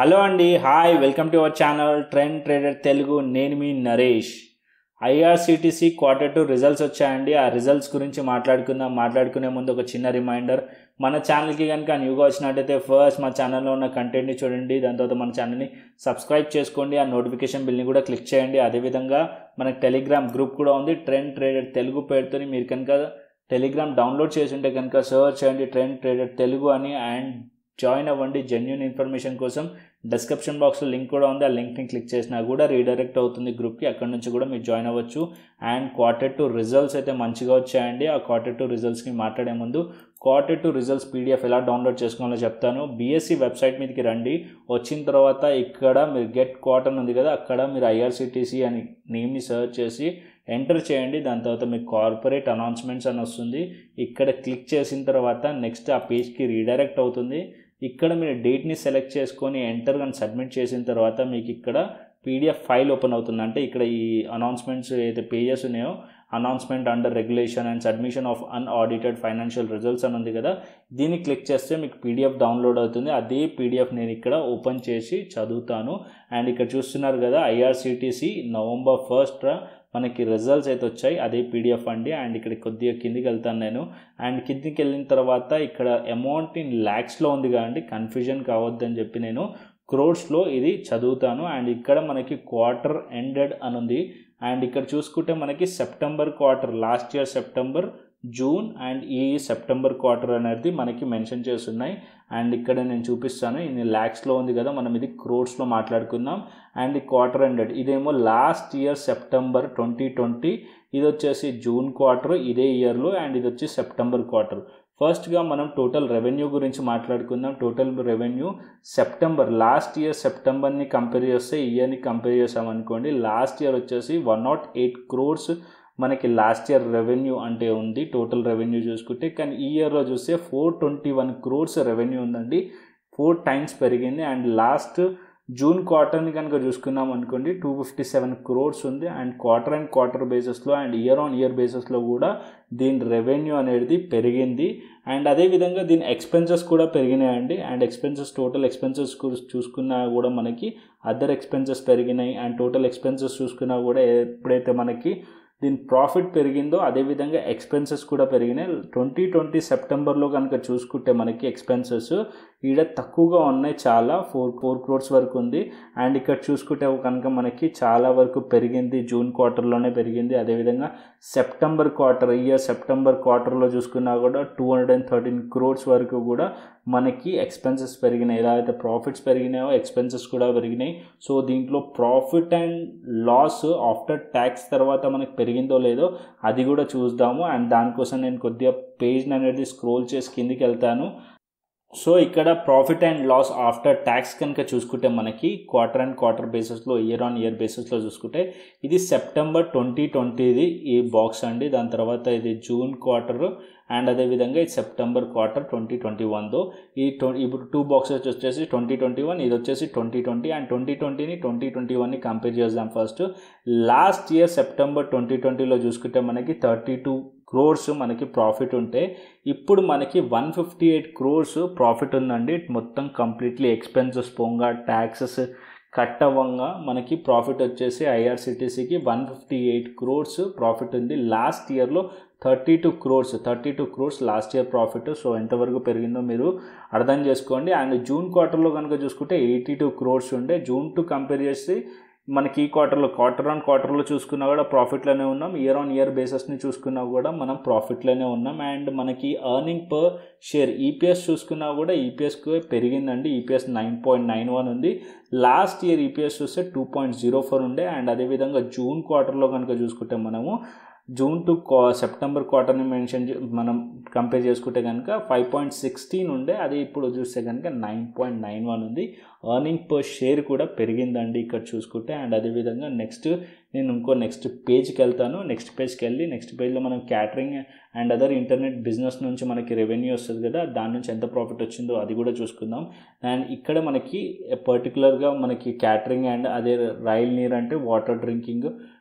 hello అండి hi welcome to our channel trend trader Telugu నేను మీ Naresh IRCTC quarter two results వచ్చాయండి ఆ రిజల్ట్స్ గురించి మాట్లాడుకుందాం మాట్లాడుకునే ముందు ఒక చిన్న రిమైండర్ మన ఛానల్కి కనుక న్యూగా వచ్చినట్టయితే ఫస్ట్ మా ఛానల్లో ఉన్న కంటెంట్ని చూడండి దాని తర్వాత మన ఛానల్ని సబ్స్క్రైబ్ చేసుకోండి ఆ నోటిఫికేషన్ బిల్ని కూడా క్లిక్ చేయండి అదేవిధంగా మనకి టెలిగ్రామ్ గ్రూప్ కూడా ఉంది ట్రెండ్ ట్రేడర్ తెలుగు పేరుతో మీరు కనుక టెలిగ్రామ్ డౌన్లోడ్ చేసి ఉంటే కనుక సర్చ్ చేయండి ట్రెండ్ ట్రేడర్ తెలుగు అని అండ్ జాయిన్ అవ్వండి జెన్యున్ ఇన్ఫర్మేషన్ కోసం డిస్క్రిప్షన్ బాక్స్లో లింక్ కూడా ఉంది ఆ లింక్ని క్లిక్ చేసినా కూడా రీడైరెక్ట్ అవుతుంది గ్రూప్కి అక్కడ నుంచి కూడా మీరు జాయిన్ అవ్వచ్చు అండ్ క్వార్టర్ టూ రిజల్ట్స్ అయితే మంచిగా వచ్చాయండి ఆ క్వార్టర్ టూ రిజల్ట్స్కి మాట్లాడే ముందు క్వార్టర్ టూ రిజల్ట్స్ పీడిఎఫ్ ఎలా డౌన్లోడ్ చేసుకోవాలో చెప్తాను బీఎస్సీ వెబ్సైట్ మీదకి రండి వచ్చిన తర్వాత ఇక్కడ మీరు గెట్ క్వార్టర్ ఉంది కదా అక్కడ మీరు ఐఆర్సిటీసీ అని నేమ్ని సెర్చ్ చేసి ఎంటర్ చేయండి దాని తర్వాత మీకు కార్పొరేట్ అనౌన్స్మెంట్స్ అని వస్తుంది ఇక్కడ క్లిక్ చేసిన తర్వాత నెక్స్ట్ ఆ పేజ్కి రీడైరెక్ట్ అవుతుంది ఇక్కడ మీరు డేట్ని సెలెక్ట్ చేసుకొని ఎంటర్ కానీ సబ్మిట్ చేసిన తర్వాత మీకు ఇక్కడ పీడిఎఫ్ ఫైల్ ఓపెన్ అవుతుంది అంటే ఇక్కడ ఈ అనౌన్స్మెంట్స్ ఏదైతే పేజెస్ ఉన్నాయో announcement under regulation and submission of unaudited financial results అని ఉంది కదా దీన్ని క్లిక్ చేస్తే మీకు పీడిఎఫ్ డౌన్లోడ్ అవుతుంది అదే పీడిఎఫ్ నేను ఇక్కడ ఓపెన్ చేసి చదువుతాను అండ్ ఇక్కడ చూస్తున్నారు కదా ఐఆర్సిటీసీ నవంబర్ ఫస్ట్ మనకి రిజల్ట్స్ అయితే వచ్చాయి అదే పీడిఎఫ్ అండి అండ్ ఇక్కడ కొద్దిగా కిందికి వెళ్తాను నేను అండ్ కిందికి వెళ్ళిన తర్వాత ఇక్కడ అమౌంట్ ఇన్ ల్యాక్స్లో ఉంది కదండి కన్ఫ్యూజన్ కావద్దని చెప్పి నేను క్రోడ్స్లో ఇది చదువుతాను అండ్ ఇక్కడ మనకి క్వార్టర్ ఎండెడ్ అని ఉంది అండ్ ఇక్కడ చూసుకుంటే మనకి September quarter last year September June and ఈ సెప్టెంబర్ క్వార్టర్ అనేది మనకి మెన్షన్ చేస్తున్నాయి అండ్ ఇక్కడ నేను చూపిస్తాను ఇది ల్యాక్స్లో ఉంది కదా మనం ఇది క్రోడ్స్లో మాట్లాడుకుందాం అండ్ ఈ క్వార్టర్ ఎండెడ్ ఇదేమో last year September twenty twenty ఇది వచ్చేసి జూన్ క్వార్టర్ ఇదే ఇయర్లో అండ్ ఇది వచ్చి సెప్టెంబర్ క్వార్టర్ ఫస్ట్గా మనం టోటల్ రెవెన్యూ గురించి మాట్లాడుకుందాం total revenue September last year సెప్టెంబర్ని కంపేర్ చేస్తే ఇయర్ని కంపేర్ చేసామనుకోండి లాస్ట్ ఇయర్ వచ్చేసి వన్ నాట్ ఎయిట్ క్రోర్స్ మనకి లాస్ట్ ఇయర్ రెవెన్యూ అంటే ఉంది టోటల్ రెవెన్యూ చూసుకుంటే కానీ ఈ ఇయర్లో చూస్తే four twenty one crores revenue ఉందండి ఫోర్ టైమ్స్ పెరిగింది అండ్ లాస్ట్ జూన్ క్వార్టర్ని కనుక చూసుకున్నాం అనుకోండి టూ ఫిఫ్టీ సెవెన్ క్రోర్స్ ఉంది అండ్ క్వార్టర్ అండ్ క్వార్టర్ బేసిస్లో అండ్ ఇయర్ ఆన్ ఇయర్ బేసిస్లో కూడా దీని రెవెన్యూ అనేది పెరిగింది అండ్ అదేవిధంగా దీని ఎక్స్పెన్సెస్ కూడా పెరిగినాయండి అండ్ ఎక్స్పెన్సెస్ టోటల్ ఎక్స్పెన్సెస్ చూసుకున్నా కూడా మనకి అదర్ ఎక్స్పెన్సెస్ పెరిగినాయి అండ్ టోటల్ ఎక్స్పెన్సెస్ చూసుకున్నా కూడా ఎప్పుడైతే మనకి దీని ప్రాఫిట్ పెరిగిందో అదేవిధంగా ఎక్స్పెన్సెస్ కూడా పెరిగినాయి ట్వంటీ ట్వంటీ సెప్టెంబర్లో కనుక చూసుకుంటే మనకి ఎక్స్పెన్సెస్ ఈడ తక్కువగా ఉన్నాయి చాలా ఫోర్ ఫోర్ క్రోర్స్ వరకు ఉంది అండ్ ఇక్కడ చూసుకుంటే కనుక మనకి చాలా వరకు పెరిగింది జూన్ క్వార్టర్లోనే పెరిగింది అదేవిధంగా సెప్టెంబర్ క్వార్టర్ ఇయర్ సెప్టెంబర్ క్వార్టర్లో చూసుకున్నా కూడా two hundred and thirteen crores వరకు కూడా మనకి ఎక్స్పెన్సెస్ పెరిగినాయి ఎలా అయితే ప్రాఫిట్స్ పెరిగినాయో ఎక్స్పెన్సెస్ కూడా పెరిగినాయి సో దీంట్లో profit and loss after tax తర్వాత మనకి పెరిగిందో లేదో అది కూడా చూద్దాము అండ్ దానికోసం నేను కొద్దిగా పేజ్ని అనేది స్క్రోల్ చేసి కిందికి వెళ్తాను సో ఇక్కడ profit and loss after tax కనుక చూసుకుంటే మనకి క్వార్టర్ అండ్ క్వార్టర్ బేసిస్లో ఇయర్ ఆన్ ఇయర్ బేసిస్లో చూసుకుంటే ఇది సెప్టెంబర్ ట్వంటీ ట్వంటీది ఈ బాక్స్ అండి దాని తర్వాత ఇది జూన్ క్వార్టర్ అండ్ అదేవిధంగా ఇది సెప్టెంబర్ క్వార్టర్ ట్వంటీ ట్వంటీ వన్దో ఈ ఇప్పుడు టూ బాక్సెస్ వచ్చేసి ట్వంటీ ట్వంటీ వన్ ఇది వచ్చేసి ట్వంటీ ట్వంటీ అండ్ ట్వంటీ ట్వంటీని ట్వంటీ ట్వంటీ వన్ని కంపేర్ చేద్దాం first last year September twenty ట్వంటీలో చూసుకుంటే మనకి థర్టీ టూ క్రోర్స్ మనకి ప్రాఫిట్ ఉంటే ఇప్పుడు మనకి one fifty eight crores profit ఉందండి మొత్తం కంప్లీట్లీ ఎక్స్పెన్సెస్ పోగా ట్యాక్సెస్ కట్ అవ్వంగా మనకి ప్రాఫిట్ వచ్చేసి ఐఆర్సిటీసీకి one fifty eight crores profit ఉంది లాస్ట్ ఇయర్లో thirty two crores thirty two crores last year profit so ఎంతవరకు పెరిగిందో మీరు అర్థం చేసుకోండి అండ్ జూన్ క్వార్టర్లో కనుక చూసుకుంటే ఎయిటీ టూ క్రోర్స్ ఉండే జూన్ టు కంపేర్ చేసి మనకి ఈ క్వార్టర్లో క్వార్టర్ ఆన్ క్వార్టర్లో చూసుకున్నా కూడా ప్రాఫిట్లోనే ఉన్నాం ఇయర్ ఆన్ ఇయర్ బేసెస్ని చూసుకున్నా కూడా మనం ప్రాఫిట్లోనే ఉన్నాం అండ్ మనకి ఎర్నింగ్ పర్ షేర్ ఈపీఎస్ చూసుకున్నా కూడా ఈపీఎస్కి పెరిగిందండి EPS nine point nine one ఉంది లాస్ట్ ఇయర్ ఈపీఎస్ చూస్తే టూ పాయింట్ జీరో ఫోర్ ఉండే అండ్ అదేవిధంగా జూన్ క్వార్టర్లో కనుక చూసుకుంటే మనము జూన్ టు సెప్టెంబర్ క్వార్టర్ని మెన్షన్ మనం కంపేర్ చేసుకుంటే కనుక ఫైవ్ పాయింట్ సిక్స్టీన్ ఉండే అది ఇప్పుడు చూస్తే కనుక నైన్ పాయింట్ నైన్ వన్ ఉంది ఎర్నింగ్ పర్ షేర్ కూడా పెరిగిందండి ఇక్కడ చూసుకుంటే అండ్ అదేవిధంగా నెక్స్ట్ నేను ఇంకో నెక్స్ట్ పేజ్కి వెళ్తాను నెక్స్ట్ పేజ్కి వెళ్ళి నెక్స్ట్ పేజ్లో మనం catering and other internet business నుంచి మనకి రెవెన్యూ వస్తుంది కదా దాని నుంచి ఎంత ప్రాఫిట్ వచ్చిందో అది కూడా చూసుకుందాం అండ్ ఇక్కడ మనకి పర్టికులర్గా మనకి క్యాటరింగ్ అండ్ అదే రైల్ నీర్ అంటే వాటర్ డ్రింకింగ్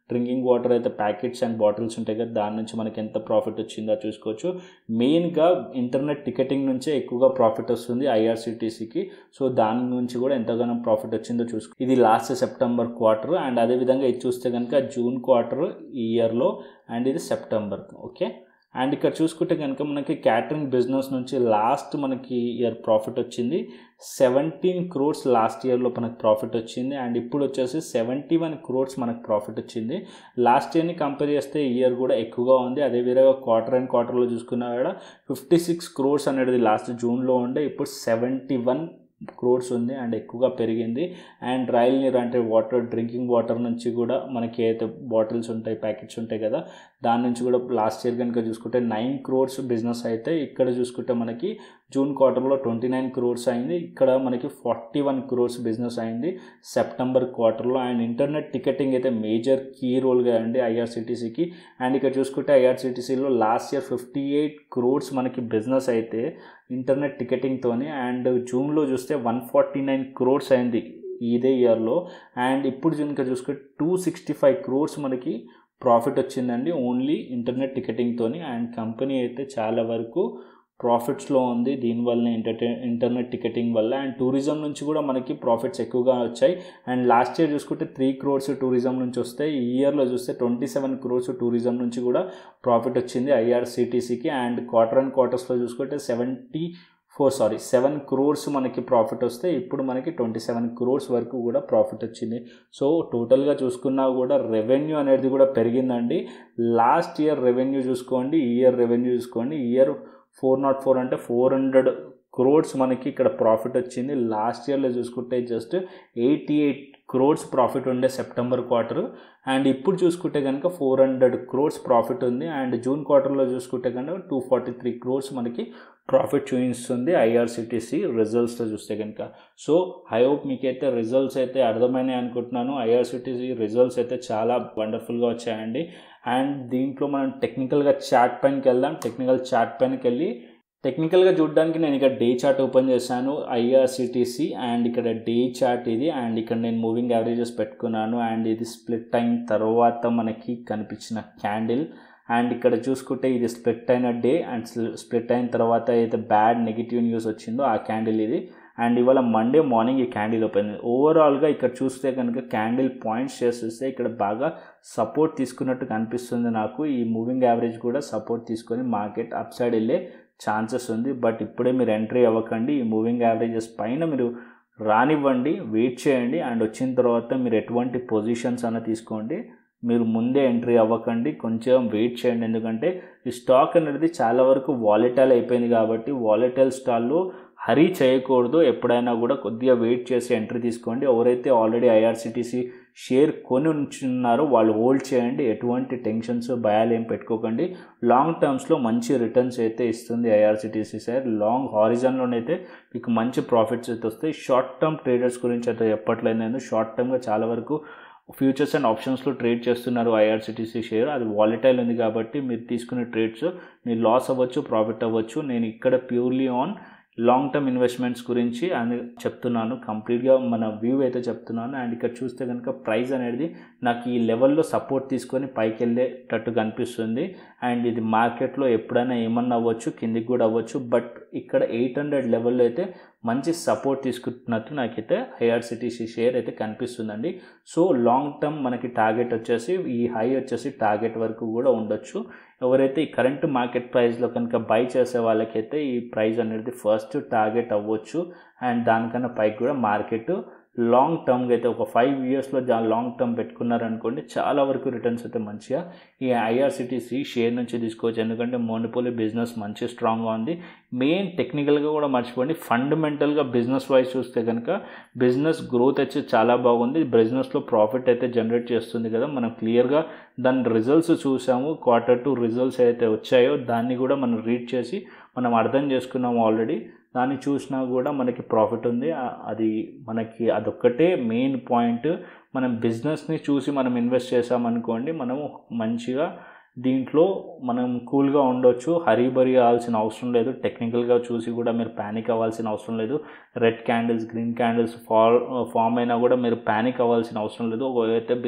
డ్రింకింగ్ వాటర్ అయితే ప్యాకెట్స్ అండ్ బాటిల్స్ ఉంటాయి కదా దాని నుంచి మనకి ఎంత ప్రాఫిట్ వచ్చిందో చూసుకోవచ్చు మెయిన్గా ఇంటర్నెట్ టికెటింగ్ నుంచే ఎక్కువగా ప్రాఫిట్ వస్తుంది ఐఆర్సిటీసీకి సో దాని నుంచి కూడా ఎంతగానో ప్రాఫిట్ వచ్చిందో చూసుకో ఇది లాస్ట్ సెప్టెంబర్ క్వార్టర్ అండ్ అదేవిధంగా ఇది చూస్తే కనుక జూన్ క్వార్టర్ ఈ ఇయర్లో అండ్ ఇది సెప్టెంబర్ ఓకే అండ్ ఇక్కడ చూసుకుంటే కనుక మనకి క్యాటరింగ్ బిజినెస్ నుంచి లాస్ట్ మనకి ఇయర్ ప్రాఫిట్ వచ్చింది సెవెంటీన్ క్రోర్స్ లాస్ట్ ఇయర్లో మనకు ప్రాఫిట్ వచ్చింది అండ్ ఇప్పుడు వచ్చేసి సెవెంటీ వన్ క్రోర్స్ మనకు ప్రాఫిట్ వచ్చింది లాస్ట్ ఇయర్ని కంపేర్ చేస్తే ఈ ఇయర్ కూడా ఎక్కువగా ఉంది అదే విధంగా క్వార్టర్ అండ్ క్వార్టర్లో చూసుకున్నా కూడా ఫిఫ్టీ సిక్స్ క్రోర్స్ అనేది లాస్ట్ జూన్లో ఉండే ఇప్పుడు సెవెంటీ వన్ క్రోర్స్ ఉంది అండ్ ఎక్కువగా పెరిగింది అండ్ రాయల్ నీర్ అంటే వాటర్ డ్రింకింగ్ వాటర్ నుంచి కూడా మనకి అయితే బాటిల్స్ ఉంటాయి ప్యాకెట్స్ ఉంటాయి కదా దాని నుంచి కూడా లాస్ట్ ఇయర్ కనుక చూసుకుంటే నైన్ క్రోర్స్ బిజినెస్ అయితే ఇక్కడ చూసుకుంటే మనకి జూన్ క్వార్టర్లో ట్వంటీ నైన్ క్రోర్స్ అయింది ఇక్కడ మనకి ఫార్టీ వన్ క్రోర్స్ బిజినెస్ అయింది సెప్టెంబర్ క్వార్టర్లో అండ్ ఇంటర్నెట్ టికెటింగ్ అయితే మేజర్ కీ రోల్గా అండి ఐఆర్సిటీసీకి అండ్ ఇక్కడ చూసుకుంటే ఐఆర్సిటీసీలో last year fifty eight crores మనకి బిజినెస్ అయితే ఇంటర్నెట్ టికెటింగ్తోని అండ్ జూన్లో చూస్తే వన్ ఫార్టీ నైన్ క్రోర్స్ అయింది ఇదే ఇయర్లో అండ్ ఇప్పుడు కనుక చూసుకుంటే టూ సిక్స్టీ ఫైవ్ క్రోర్స్ మనకి ప్రాఫిట్ వచ్చిందండి ఓన్లీ ఇంటర్నెట్ టికెటింగ్తోని అండ్ కంపెనీ అయితే చాలా వరకు ప్రాఫిట్స్లో ఉంది దీనివల్ల ఎంటర్టైన్ ఇంటర్నెట్ టికెటింగ్ వల్ల అండ్ టూరిజం నుంచి కూడా మనకి ప్రాఫిట్స్ ఎక్కువగా వచ్చాయి అండ్ లాస్ట్ ఇయర్ చూసుకుంటే త్రీ క్రోర్స్ టూరిజం నుంచి వస్తాయి ఈ ఇయర్లో చూస్తే ట్వంటీ సెవెన్ క్రోర్స్ టూరిజం నుంచి కూడా ప్రాఫిట్ వచ్చింది ఐఆర్సిటీసీకి అండ్ క్వార్టర్ అండ్ క్వార్టర్స్లో చూసుకుంటే seventy four sorry seven crores మనకి ప్రాఫిట్ వస్తే ఇప్పుడు మనకి ట్వంటీ సెవెన్ క్రోర్స్ వరకు కూడా ప్రాఫిట్ వచ్చింది సో టోటల్గా చూసుకున్నా కూడా రెవెన్యూ అనేది కూడా పెరిగిందండి లాస్ట్ ఇయర్ రెవెన్యూ చూసుకోండి ఈ ఇయర్ రెవెన్యూ చూసుకోండి ఈ ఇయర్ ఫోర్ నాట్ ఫోర్ అంటే ఫోర్ హండ్రెడ్ క్రోడ్స్ మనకి ఇక్కడ ప్రాఫిట్ వచ్చింది లాస్ట్ ఇయర్లో చూసుకుంటే just eighty eight crores profit ఉండే సెప్టెంబర్ క్వార్టర్ అండ్ ఇప్పుడు చూసుకుంటే కనుక ఫోర్ హండ్రెడ్ క్రోడ్స్ ప్రాఫిట్ ఉంది అండ్ జూన్ క్వార్టర్లో చూసుకుంటే కనుక టూ ఫార్టీ త్రీ క్రోడ్స్ మనకి ప్రాఫిట్ చూపిస్తుంది ఐఆర్సిటీసీ రిజల్ట్స్లో చూస్తే కనుక సో ఐ హోప్ మీకైతే రిజల్ట్స్ అయితే అర్థమైనాయి అనుకుంటున్నాను ఐఆర్సిటీసీ రిజల్ట్స్ అయితే చాలా వండర్ఫుల్గా వచ్చాయండి అండ్ దీంట్లో మనం టెక్నికల్గా చాట్ పైనకి వెళ్దాం టెక్నికల్ చాట్ పైనకి వెళ్ళి టెక్నికల్గా చూడడానికి నేను ఇక్కడ డే చార్ట్ ఓపెన్ చేశాను ఐఆర్సిటీసీ అండ్ ఇక్కడ డే చార్ట్ ఇది అండ్ ఇక్కడ నేను మూవింగ్ యావరేజెస్ పెట్టుకున్నాను అండ్ ఇది స్ప్లిట్ అయిన తర్వాత మనకి కనిపించిన క్యాండిల్ అండ్ ఇక్కడ చూసుకుంటే ఇది స్ప్లిట్ అయిన డే అండ్ స్ప్లిట్ అయిన తర్వాత అయితే బ్యాడ్ నెగిటివ్ న్యూస్ వచ్చిందో ఆ క్యాండిల్ ఇది అండ్ ఇవాళ మండే మార్నింగ్ ఈ క్యాండిల్ ఓపెన్ ఓవరాల్గా ఇక్కడ చూస్తే కనుక క్యాండిల్ పాయింట్స్ చేస్తే ఇక్కడ బాగా సపోర్ట్ తీసుకున్నట్టు కనిపిస్తుంది నాకు ఈ మూవింగ్ యావరేజ్ కూడా సపోర్ట్ తీసుకొని మార్కెట్ అప్ సైడ్ వెళ్ళే ఛాన్సెస్ ఉంది బట్ ఇప్పుడే మీరు ఎంట్రీ అవ్వకండి ఈ మూవింగ్ యావరేజెస్ పైన మీరు రానివ్వండి వెయిట్ చేయండి అండ్ వచ్చిన తర్వాత మీరు ఎటువంటి పొజిషన్స్ అన్న తీసుకోండి మీరు ముందే ఎంట్రీ అవ్వకండి కొంచెం వెయిట్ చేయండి ఎందుకంటే ఈ స్టాక్ అనేది చాలా వరకు వాలెటైల్ అయిపోయింది కాబట్టి వాలెటైల్ స్టాల్లో హరీ చేయకూడదు ఎప్పుడైనా కూడా కొద్దిగా వెయిట్ చేసి ఎంట్రీ తీసుకోండి ఎవరైతే ఆల్రెడీ ఐఆర్సిటీసీ షేర్ కొని ఉంచున్నారో వాళ్ళు హోల్డ్ చేయండి ఎటువంటి టెన్షన్స్ భయాలు ఏం పెట్టుకోకండి లాంగ్ టర్మ్స్లో మంచి రిటర్న్స్ అయితే ఇస్తుంది ఐఆర్సిటీసీ షేర్ లాంగ్ హారిజన్లోనైతే మీకు మంచి ప్రాఫిట్స్ అయితే వస్తాయి షార్ట్ టర్మ్ ట్రేడర్స్ గురించి అయితే చెప్పట్లేదు నేను షార్ట్ టర్మ్గా చాలా వరకు ఫ్యూచర్స్ అండ్ ఆప్షన్స్లో ట్రేడ్ చేస్తున్నారు ఐఆర్సిటీసీ షేర్ అది వాలిటైల్ ఉంది కాబట్టి మీరు తీసుకునే ట్రేడ్స్ మీరు లాస్ అవ్వచ్చు ప్రాఫిట్ అవ్వచ్చు నేను ఇక్కడ purely on long term investments గురించి అని చెప్తున్నాను కంప్లీట్గా మన వ్యూ అయితే చెప్తున్నాను అండ్ ఇక్కడ చూస్తే కనుక ప్రైస్ అనేది నాకు ఈ లెవెల్లో సపోర్ట్ తీసుకొని పైకి వెళ్ళేటట్టు కనిపిస్తుంది అండ్ ఇది మార్కెట్లో ఎప్పుడైనా ఏమన్నా అవ్వచ్చు కిందికి కూడా అవ్వచ్చు బట్ ఇక్కడ ఎయిట్ హండ్రెడ్ లెవెల్లో అయితే మంచి సపోర్ట్ తీసుకుంటున్నట్టు నాకైతే ఐఆర్సిటీసీ షేర్ అయితే కనిపిస్తుందండి సో లాంగ్ టర్మ్ మనకి టార్గెట్ వచ్చేసి ఈ హై వచ్చేసి టార్గెట్ వరకు కూడా ఉండొచ్చు ఎవరైతే ఈ కరెంట్ మార్కెట్ ప్రైస్లో కనుక బై చేసే వాళ్ళకైతే ఈ ప్రైస్ అనేది ఫస్ట్ టార్గెట్ అవ్వచ్చు అండ్ దానికన్నా పైకి కూడా మార్కెట్ లాంగ్ టర్మ్గా అయితే ఒక ఫైవ్ ఇయర్స్లో లాంగ్ టర్మ్ పెట్టుకున్నారనుకోండి చాలా వరకు రిటర్న్స్ అయితే మంచిగా ఈ ఐఆర్సిటీసీ షేర్ నుంచి తీసుకోవచ్చు ఎందుకంటే మోనిపోలీ బిజినెస్ మంచి స్ట్రాంగ్గా ఉంది మెయిన్ టెక్నికల్గా కూడా మర్చిపోండి ఫండమెంటల్గా బిజినెస్ వైజ్ చూస్తే కనుక బిజినెస్ గ్రోత్ అయితే చాలా బాగుంది బిజినెస్లో ప్రాఫిట్ అయితే జనరేట్ చేస్తుంది కదా మనం క్లియర్గా దాని రిజల్ట్స్ చూసాము క్వార్టర్ టూ రిజల్ట్స్ అయితే వచ్చాయో దాన్ని కూడా మనం రీడ్ చేసి మనం అర్థం చేసుకున్నాము ఆల్రెడీ దాన్ని చూసినా కూడా మనకి ప్రాఫిట్ ఉంది అది మనకి అదొక్కటే మెయిన్ పాయింట్ మనం బిజినెస్ని చూసి మనం ఇన్వెస్ట్ చేసామనుకోండి మనము మంచిగా దీంట్లో మనం కూల్గా ఉండొచ్చు హరీబరీ అవ్వాల్సిన అవసరం లేదు టెక్నికల్గా చూసి కూడా మీరు ప్యానిక్ అవ్వాల్సిన అవసరం లేదు red candles green candles fall form అయినా కూడా మీరు ప్యానిక్ అవ్వాల్సిన అవసరం లేదు ఒకవేళైతే మీరు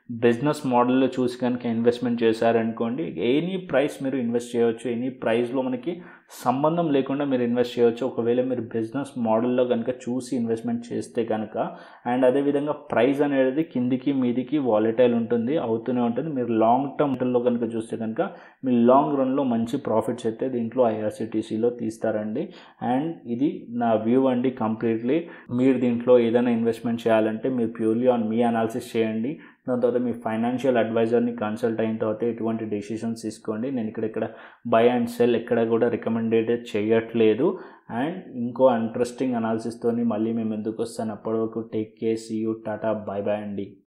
బిజినెస్ మోడల్లో చూసి కనుక ఇన్వెస్ట్మెంట్ చేశారనుకోండి ఎనీ ప్రైస్ మీరు ఇన్వెస్ట్ చేయవచ్చు ఎనీ ప్రైస్లో మనకి సంబంధం లేకుండా మీరు ఇన్వెస్ట్ చేయవచ్చు ఒకవేళ మీరు బిజినెస్ మోడల్లో కనుక చూసి ఇన్వెస్ట్మెంట్ చేస్తే కనుక అండ్ అదేవిధంగా ప్రైస్ అనేది కిందికి మీదికి వాలటైల్ ఉంటుంది అవుతూనే ఉంటుంది మీరు లాంగ్ టర్మ్లో కనుక చూస్తే కనుక మీరు లాంగ్ రన్లో మంచి ప్రాఫిట్స్ అయితే దీంట్లో ఐఆర్సిటీసీలో తీస్తారండి అండ్ ఇది నా వ్యూ అండి కంప్లీట్లీ మీరు దీంట్లో ఏదైనా ఇన్వెస్ట్మెంట్ చేయాలంటే మీరు ప్యూర్లీ ఆన్ మీ అనాలిసిస్ చేయండి దాని తర్వాత మీ ఫైనాన్షియల్ అడ్వైజర్ని కన్సల్ట్ అయిన తర్వాత ఎటువంటి డెసిషన్స్ తీసుకోండి నేను ఇక్కడ ఇక్కడ బై అండ్ సెల్ ఎక్కడ కూడా రికమెండేడ్ చేయట్లేదు అండ్ ఇంకో ఇంట్రెస్టింగ్ అనాలిసిస్తోని మళ్ళీ మేము ఎందుకు వస్తాను అప్పటి వరకు టేక్ కేర్ సీ యూ టాటా బై బై అండి